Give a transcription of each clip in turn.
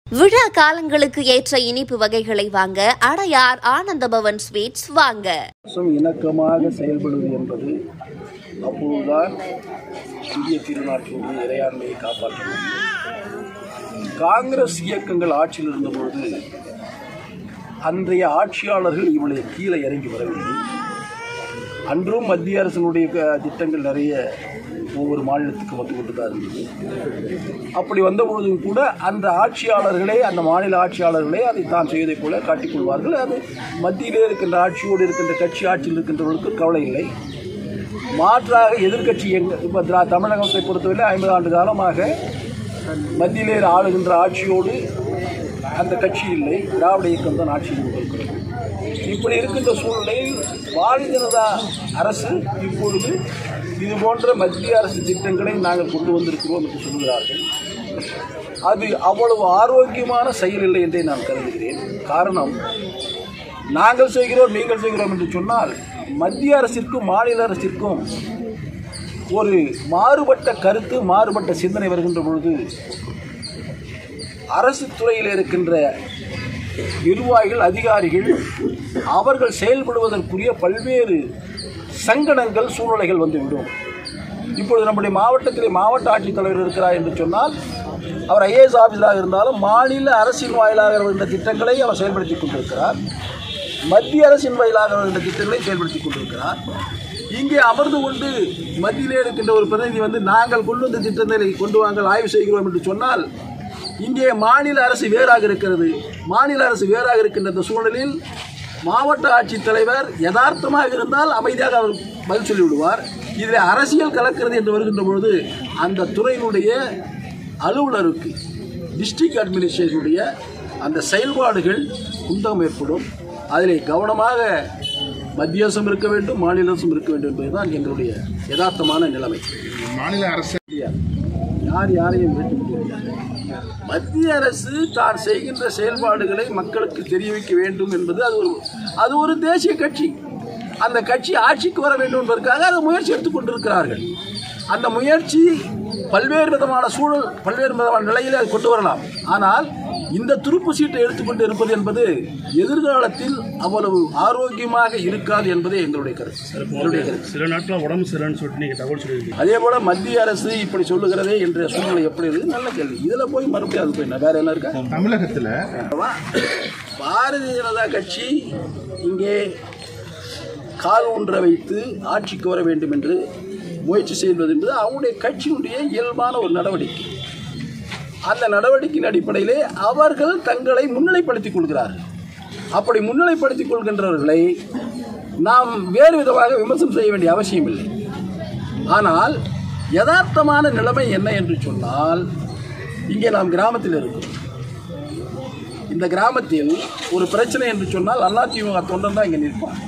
விழா காலங்களுக்கு ஏற்ற இனிப்பு வகைகளை வாங்க அடையார் ஆனந்தபவன் ஸ்வீட்ஸ் வாங்க அரசும் இணக்கமாக செயல்படுவது என்பது அப்போதுதான் இந்திய திருநாட்டினுடைய இறையாண்மையை காப்பாற்ற முடியும் காங்கிரஸ் இயக்கங்கள் ஆட்சியில் இருந்தபொழுது அன்றைய ஆட்சியாளர்கள் இவளை கீழே இறங்கி வரவில்லை அன்றும் மத்திய அரசினுடைய க- திட்டங்கள் நிறைய ஒவ்வொரு மாநிலத்துக்கு வந்து கொண்டு தான் இருந்தது அப்படி வந்த பொழுதும் கூட அந்த ஆட்சியாளர்களே அந்த மாநில ஆட்சியாளர்களே அதை தான் செய்வதைப் போல காட்டிக்கொள்வார்கள் அது மத்தியிலே இருக்கின்ற ஆட்சியோடு இருக்கின்ற கட்சி ஆட்சியில் இருக்கின்றவர்களுக்கு கவலை இல்லை மாற்றாக எதிர்க்கட்சி எங்க இப்போ திரா தமிழகத்தை பொறுத்தவரை ஐம்பது ஆண்டு காலமாக மத்தியிலே ஆளுகின்ற ஆட்சியோடு அந்த கட்சி இல்லை திராவிட இயக்கம் தான் ஆட்சியில் கொண்டிருக்கிறது இப்படி இருக்கின்ற சூழ்நிலையில் பாரதிய ஜனதா அரசு இப்பொழுது இது போன்ற மத்திய அரசு திட்டங்களை நாங்கள் கொண்டு வந்திருக்கிறோம் என்று சொல்கிறார்கள் அது அவ்வளவு ஆரோக்கியமான செயல் இல்லை என்றே நான் கருதுகிறேன் காரணம் நாங்கள் செய்கிறோம் நீங்கள் செய்கிறோம் என்று சொன்னால் மத்திய அரசிற்கும் மாநில அரசிற்கும் ஒரு மாறுபட்ட கருத்து மாறுபட்ட சிந்தனை வருகின்ற பொழுது அரசு துறையில் இருக்கின்ற நிர்வாகிகள் அதிகாரிகள் அவர்கள் செயல்படுவதற்குரிய பல்வேறு சங்கடங்கள் சூழ்நிலைகள் வந்துவிடும் இப்பொழுது நம்முடைய மாவட்டத்திலே மாவட்ட ஆட்சித்தலைவர் இருக்கிறார் என்று சொன்னால் அவர் ஐஏஎஸ் ஆஃபீஸராக இருந்தாலும் மாநில அரசின் வாயிலாக வருகின்ற திட்டங்களை அவர் செயல்படுத்தி கொண்டிருக்கிறார் மத்திய அரசின் வாயிலாக வருகின்ற திட்டங்களை செயல்படுத்தி கொண்டிருக்கிறார் இங்கே அமர்ந்து கொண்டு மத்தியிலே இருக்கின்ற ஒரு பிரதிநிதி வந்து நாங்கள் கொண்டு வந்த திட்டங்களை கொண்டு வாங்கள் ஆய்வு செய்கிறோம் என்று சொன்னால் இங்கே மாநில அரசு வேறாக இருக்கிறது மாநில அரசு வேறாக இருக்கின்ற இந்த சூழலில் மாவட்ட ஆட்சித்தலைவர் யதார்த்தமாக இருந்தால் அமைதியாக அவர் பதில் சொல்லிவிடுவார் இதில் அரசியல் கலக்கிறது என்று வருகின்ற பொழுது அந்த துறையினுடைய அலுவலருக்கு டிஸ்ட்ரிக்ட் அட்மினிஸ்ட்ரேஷனுடைய அந்த செயல்பாடுகள் குந்தகம் ஏற்படும் அதில் கவனமாக மத்திய அரசும் இருக்க வேண்டும் மாநில அரசும் இருக்க வேண்டும் என்பதுதான் எங்களுடைய யதார்த்தமான நிலைமை மாநில அரசு முடியாது. யார் யாரையும் வெட்ட முடியாது மத்திய அரசு தான் செய்கின்ற செயல்பாடுகளை மக்களுக்கு தெரிவிக்க வேண்டும் என்பது அது ஒரு அது ஒரு தேசிய கட்சி அந்த கட்சி ஆட்சிக்கு வர வேண்டும் என்பதற்காக அதை முயற்சி எடுத்துக் கொண்டிருக்கிறார்கள் அந்த முயற்சி பல்வேறு விதமான சூழல் பல்வேறு விதமான நிலையில் அதை கொண்டு வரலாம் ஆனால் இந்த துருப்பு சீட்டை எடுத்துக்கொண்டு இருப்பது என்பது எதிர்காலத்தில் அவ்வளவு ஆரோக்கியமாக இருக்காது என்பதே எங்களுடைய கருத்து என்னுடைய கருத்து சில நாட்கள் உடம்பு சரியில்லைன்னு சொல்லிட்டு நீங்க தகவல் சொல்லியிருக்கீங்க அதே போல மத்திய அரசு இப்படி சொல்லுகிறதே என்ற சூழ்நிலை எப்படி இருக்குது நல்ல கேள்வி இதுல போய் மறுபடியும் அது போய் என்ன வேற என்ன இருக்கா தமிழகத்துல அல்லவா? பாரதிய ஜனதா கட்சி இங்கே கால் ஊன்ற வைத்து ஆட்சிக்கு வர வேண்டும் என்று முயற்சி செய்வது என்பது அவங்களுடைய கட்சியினுடைய இயல்பான ஒரு நடவடிக்கை அந்த நடவடிக்கையின் அடிப்படையிலே அவர்கள் தங்களை முன்னிலைப்படுத்திக் கொள்கிறார்கள் அப்படி முன்னிலைப்படுத்திக் கொள்கின்றவர்களை நாம் வேறு விதமாக விமர்சனம் செய்ய வேண்டிய அவசியம் இல்லை ஆனால் யதார்த்தமான நிலைமை என்ன என்று சொன்னால் இங்கே நாம் கிராமத்தில் இருக்கிறோம் இந்த கிராமத்தில் ஒரு பிரச்சனை என்று சொன்னால் அதிமுக தொண்டன் தான் இங்கே நிற்பான்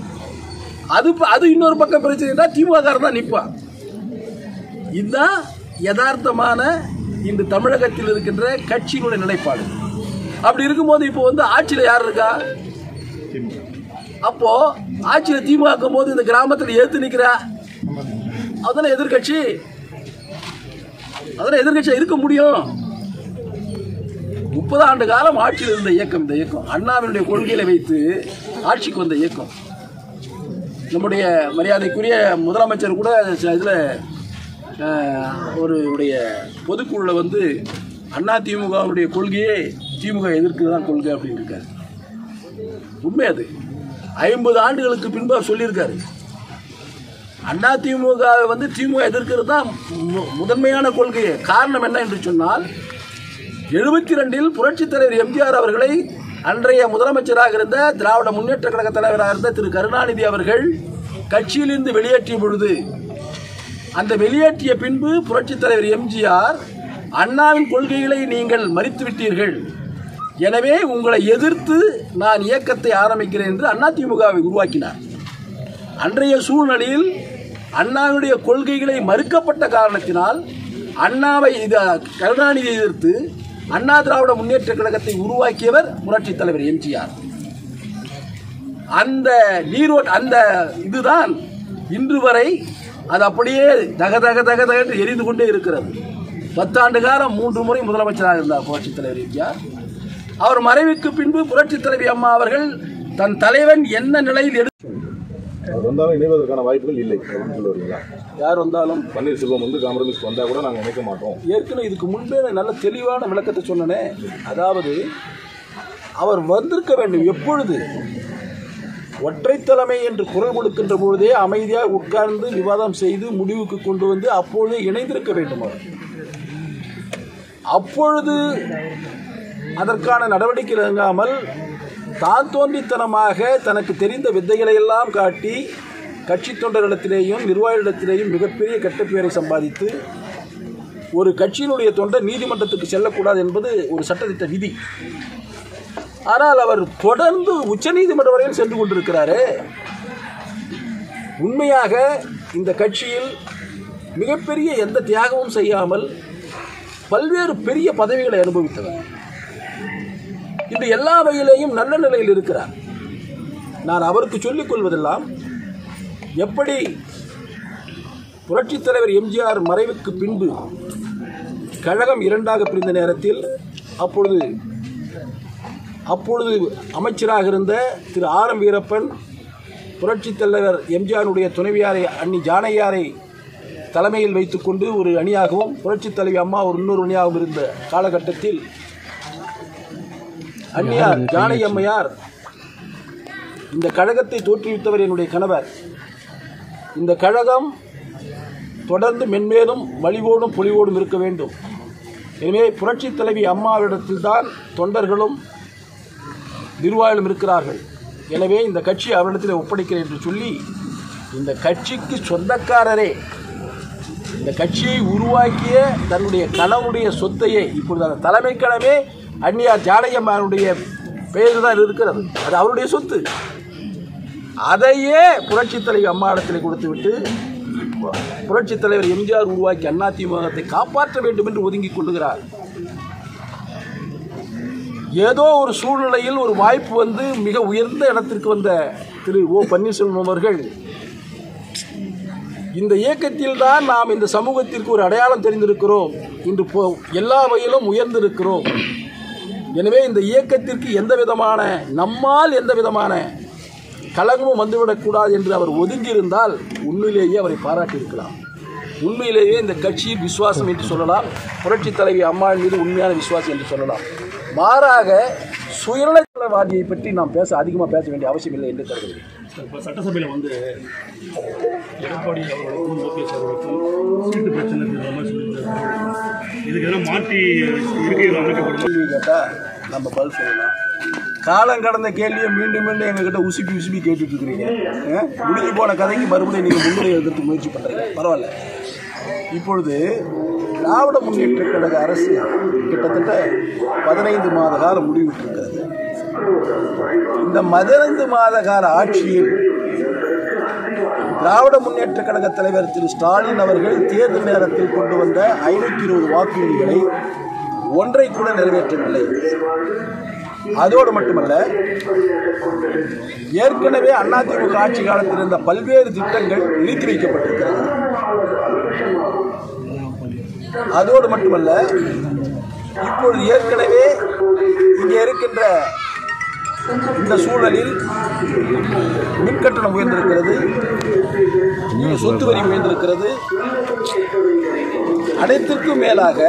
அது ப- அது இன்னொரு பக்கம் பிரச்சனை தான் திமுக தான் நிற்பான் இதுதான் யதார்த்தமான இந்த தமிழகத்தில் இருக்கின்ற கட்சியினுடைய நிலைப்பாடு அப்படி இருக்கும்போது இப்போ வந்து ஆட்சியில் யார் இருக்கா அப்போ ஆட்சியில் திமுக இருக்கும் போது இந்த கிராமத்தில் எதிர்த்து நிற்கிறா அதெல்லாம் எதிர்கட்சி அதெல்லாம் எதிர்கட்சியா இருக்க முடியும் முப்பது ஆண்டு காலம் ஆட்சியில் இருந்த இயக்கம் இந்த இயக்கம் அண்ணாவினுடைய கொள்கைகளை வைத்து ஆட்சிக்கு வந்த இயக்கம் நம்முடைய மரியாதைக்குரிய முதலமைச்சர் கூட இதில் ஒரு உடைய பொதுக்குழுவில் வந்து அண்ணா திமுகவுடைய கொள்கையே திமுக எதிர்க்கிறது தான் கொள்கை அப்படின்னு இருக்காரு உண்மை அது ஐம்பது ஆண்டுகளுக்கு பின்பு அவர் சொல்லியிருக்காரு அண்ணா திமுக வந்து திமுக எதிர்க்கிறது தான் மு- முதன்மையான கொள்கை காரணம் என்ன என்று சொன்னால் எழுபத்தி ரெண்டில் புரட்சித் தலைவர் எம்ஜிஆர் அவர்களை அன்றைய முதலமைச்சராக இருந்த திராவிட முன்னேற்ற கழக தலைவராக இருந்த திரு கருணாநிதி அவர்கள் கட்சியிலிருந்து வெளியேற்றிய பொழுது அந்த வெளியேற்றிய பின்பு புரட்சித் தலைவர் எம்ஜிஆர் அண்ணாவின் கொள்கைகளை நீங்கள் மறித்து விட்டீர்கள் எனவே உங்களை எதிர்த்து நான் இயக்கத்தை ஆரம்பிக்கிறேன் என்று அதிமுகவை உருவாக்கினார் அன்றைய சூழ்நிலையில் அண்ணாவுடைய கொள்கைகளை மறுக்கப்பட்ட காரணத்தினால் அண்ணாவை இது கருணாநிதியை எதிர்த்து அண்ணா திராவிட முன்னேற்ற கழகத்தை உருவாக்கியவர் புரட்சித் தலைவர் எம்ஜிஆர் அந்த நீரோட் அந்த இதுதான் இன்று வரை அது அப்படியே தக தக தக தக என்று எரிந்து கொண்டே இருக்கிறது பத்தாண்டு காலம் மூன்று முறை முதலமைச்சராக இருந்தார் புரட்சித் தலைவர் எம்ஜிஆர் அவர் மறைவுக்கு பின்பு புரட்சித் தலைவி அம்மா அவர்கள் தன் தலைவன் என்ன நிலையில் எடு அவர் வந்தாலும் இணைவதற்கான வாய்ப்புகள் இல்லை அப்படின்னு சொல்ல வரீங்களா யார் வந்தாலும் பன்னீர்செல்வம் வந்து காம்ப்ரமைஸ் வந்தா கூட நாங்கள் இணைக்க மாட்டோம் ஏற்கனவே இதுக்கு முன்பே நான் நல்ல தெளிவான விளக்கத்தை சொன்னனே அதாவது அவர் வந்திருக்க வேண்டும் எப்பொழுது ஒற்றை தலைமை என்று குரல் கொடுக்கின்ற பொழுதே அமைதியாக உட்கார்ந்து விவாதம் செய்து முடிவுக்கு கொண்டு வந்து அப்பொழுதே இணைந்திருக்க வேண்டும் அவர் அப்பொழுது அதற்கான நடவடிக்கை இறங்காமல் தான் தோன்றித்தனமாக தனக்கு தெரிந்த வித்தைகளை எல்லாம் காட்டி கட்சி தொண்டரிடத்திலேயும் நிர்வாகிகளிடத்திலேயும் மிகப்பெரிய கெட்ட பெயரை சம்பாதித்து ஒரு கட்சியினுடைய தொண்டர் நீதிமன்றத்துக்கு செல்லக்கூடாது என்பது ஒரு சட்டத்திட்ட விதி ஆனால் அவர் தொடர்ந்து உச்சநீதிமன்றம் வரையில் சென்று கொண்டிருக்கிறாரே உண்மையாக இந்த கட்சியில் மிகப்பெரிய எந்த தியாகமும் செய்யாமல் பல்வேறு பெரிய பதவிகளை அனுபவித்தவர் இந்த எல்லா வகையிலேயும் நல்ல நிலையில் இருக்கிறார் நான் அவருக்கு சொல்லிக் கொள்வதெல்லாம் எப்படி புரட்சித் தலைவர் எம்ஜிஆர் மறைவுக்கு பின்பு கழகம் இரண்டாக பிரிந்த நேரத்தில் அப்பொழுது அப்பொழுது அமைச்சராக இருந்த திரு ஆர் எம் வீரப்பன் புரட்சித் தலைவர் எம்ஜிஆருடைய துணைவியாரை அன்னி ஜானையாரை தலைமையில் வைத்துக்கொண்டு ஒரு அணியாகவும் புரட்சித் தலைவி அம்மா ஒரு இன்னொரு அணியாகவும் இருந்த காலகட்டத்தில் அந்நியார் ஜானகி அம்மையார் இந்த கழகத்தை தோற்றுவித்தவர் என்னுடைய கணவர் இந்த கழகம் தொடர்ந்து மென்மேலும் வலிவோடும் பொலிவோடும் இருக்க வேண்டும் எனவே புரட்சித் தலைவி அம்மாவிடத்தில்தான் தொண்டர்களும் நிர்வாகிகளும் இருக்கிறார்கள் எனவே இந்த கட்சி அவரிடத்தில் ஒப்படைக்கிறேன் என்று சொல்லி இந்த கட்சிக்கு சொந்தக்காரரே இந்த கட்சியை உருவாக்கிய தன்னுடைய கணவனுடைய சொத்தையே இப்பொழுது அந்த தலைமை கணமே அந்நியார் ஜானகியம்மானுடைய பெயர் தான் இருக்கிறது அது அவருடைய சொத்து அதையே புரட்சித் தலைவர் அம்மாடத்தில் கொடுத்துவிட்டு புரட்சித் தலைவர் எம்ஜிஆர் உருவாக்கி அதிமுகத்தை காப்பாற்ற வேண்டும் என்று ஒதுங்கிக் கொள்ளுகிறார் ஏதோ ஒரு சூழ்நிலையில் ஒரு வாய்ப்பு வந்து மிக உயர்ந்த இடத்திற்கு வந்த திரு ஓ பன்னீர்செல்வம் அவர்கள் இந்த இயக்கத்தில் தான் நாம் இந்த சமூகத்திற்கு ஒரு அடையாளம் தெரிந்திருக்கிறோம் இன்று போ எல்லா வகையிலும் உயர்ந்திருக்கிறோம் எனவே இந்த இயக்கத்திற்கு எந்த விதமான நம்மால் எந்த விதமான கலகமும் வந்துவிடக்கூடாது என்று அவர் ஒதுங்கியிருந்தால் உண்மையிலேயே அவரை பாராட்டியிருக்கலாம் உண்மையிலேயே இந்த கட்சியில் விசுவாசம் என்று சொல்லலாம் புரட்சித் தலைவி அம்மாள் மீது உண்மையான விசுவாசம் என்று சொல்லலாம் மாறாக சுயநலவாதியை பற்றி நாம் பேச அதிகமாக பேச வேண்டிய அவசியம் இல்லை என்று கருதுகிறேன் இப்போ சட்டசபையில் வந்து எடப்பாடி அவர்களுக்கும் ஓபிஎஸ் அவர்களுக்கும் சீட்டு பிரச்சனை இருக்கிற மாதிரி சொல்லியிருந்தாரு இதுக்கு எதனா மாற்றி இருக்கைகள் அமைக்கப்படும் கேள்வி கேட்டால் நம்ம பதில் சொல்லலாம் காலம் கடந்த கேள்வியை மீண்டும் மீண்டும் எங்ககிட்ட உசுப்பி உசுப்பி கேட்டுட்டு இருக்கிறீங்க ஆ? முடிஞ்சு போன கதைக்கு மறுபடியும் நீங்கள் முன்னுரை எழுதுறதுக்கு முயற்சி பண்ணுறீங்க பரவாயில்ல இப்பொழுது திராவிட முன்னேற்ற கழக அரசு கிட்டத்தட்ட பதினைந்து மாத காலம் முடிவிட்டிருக்கிறது இந்த பதினைந்து மாத கால ஆட்சியில் திராவிட முன்னேற்ற கழக தலைவர் திரு ஸ்டாலின் அவர்கள் தேர்தல் நேரத்தில் கொண்டு வந்த ஐநூற்றி இருபது வாக்குறுதிகளை ஒன்றை கூட நிறைவேற்றவில்லை அதோடு மட்டுமல்ல ஏற்கனவே அதிமுக ஆட்சி காலத்தில் இருந்த பல்வேறு திட்டங்கள் நிறுத்தி வைக்கப்பட்டிருக்கிறது அதோடு மட்டுமல்ல இப்பொழுது ஏற்கனவே இங்கே இருக்கின்ற இந்த சூழலில் மின்கட்டணம் உயர்ந்திருக்கிறது சொத்து வரி உயர்ந்திருக்கிறது அனைத்திற்கும் மேலாக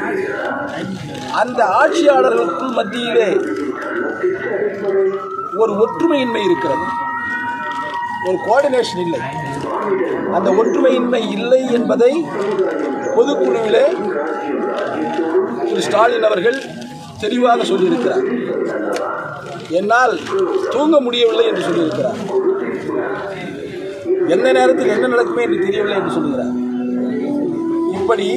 அந்த ஆட்சியாளர்களுக்கு மத்தியிலே ஒரு ஒற்றுமையின்மை இருக்கிறது ஒரு கோஆர்டினேஷன் இல்லை அந்த ஒற்றுமையின்மை இல்லை என்பதை பொதுக்குழுவிலே திரு ஸ்டாலின் அவர்கள் தெளிவாக சொல்லியிருக்கிறார் என்னால் தூங்க முடியவில்லை என்று சொல்லியிருக்கிறார் எந்த நேரத்தில் என்ன நடக்குமே என்று தெரியவில்லை என்று சொல்லுகிறார் இப்படி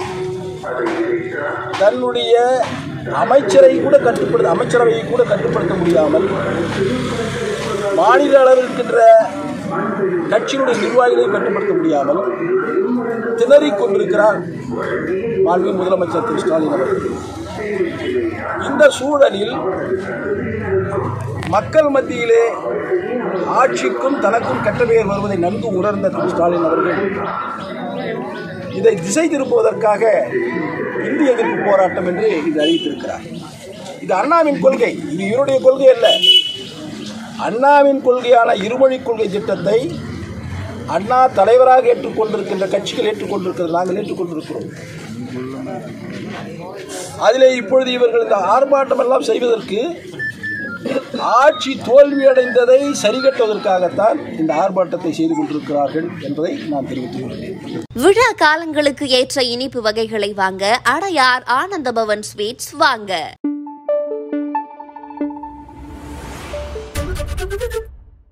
தன்னுடைய அமைச்சரை கூட கட்டுப்படுத்த அமைச்சரவையை கூட கட்டுப்படுத்த முடியாமல் மாநில அளவில் இருக்கின்ற கட்சியினுடைய நிர்வாகிகளையும் கட்டுப்படுத்த முடியாமல் திணறிக் கொண்டிருக்கிறார் மாண்பு முதலமைச்சர் திரு ஸ்டாலின் அவர்கள் இந்த சூழலில் மக்கள் மத்தியிலே ஆட்சிக்கும் தனக்கும் கெட்ட பெயர் வருவதை நன்கு உணர்ந்த திரு ஸ்டாலின் அவர்கள் இதை திசை திருப்புவதற்காக இந்திய எதிர்ப்பு போராட்டம் என்று இது அறிவித்திருக்கிறார் இது அண்ணாவின் கொள்கை இது இவருடைய கொள்கை அல்ல அண்ணாவின் கொள்கையான இருமொழி கொள்கை திட்டத்தை அண்ணா தலைவராக ஏற்றுக்கொண்டிருக்கின்ற கட்சிகள் ஏற்றுக்கொண்டிருக்கிறது நாங்கள் ஏற்றுக்கொண்டிருக்கிறோம் அதிலே இப்பொழுது இவர்கள் இந்த ஆர்ப்பாட்டம் எல்லாம் செய்வதற்கு ஆட்சி தோல்வியடைந்ததை சரிகட்டுவதற்காகத்தான் இந்த ஆர்ப்பாட்டத்தை செய்து கொண்டிருக்கிறார்கள் என்பதை நான் தெரிவித்துக் கொள்கிறேன் விழா காலங்களுக்கு ஏற்ற இனிப்பு வகைகளை வாங்க அடையார் ஆனந்த பவன் ஸ்வீட்ஸ் வாங்க